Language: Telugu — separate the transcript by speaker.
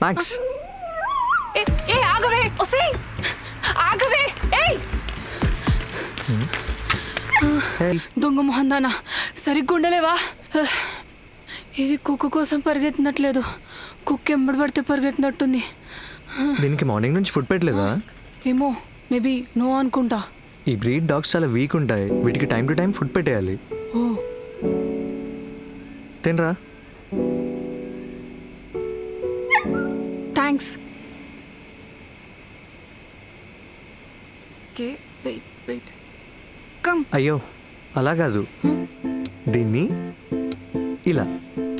Speaker 1: మ్యాక్స్
Speaker 2: ఏ ఏ ఆగవే ఒసే ఆగవే ఏయ్ దొంగ మొహందానా సరిగ్గా ఉండలేవా ఇది కుక్క కోసం పరిగెత్తినట్లేదు కుక్క ఎంబడి పడితే పరిగెత్తినట్టుంది
Speaker 1: దీనికి మార్నింగ్ నుంచి ఫుడ్ పెట్టలేదా
Speaker 2: ఏమో మేబీ నో అనుకుంటా
Speaker 1: ఈ బ్రీడ్ డాగ్స్ చాలా వీక్ ఉంటాయి వీటికి టైం టు టైం ఫుడ్ పెట్టేయాలి
Speaker 2: ఓ
Speaker 1: తినరా
Speaker 2: thanks okay wait wait come
Speaker 1: అయ్యో అలా కాదు దీన్ని ఇలా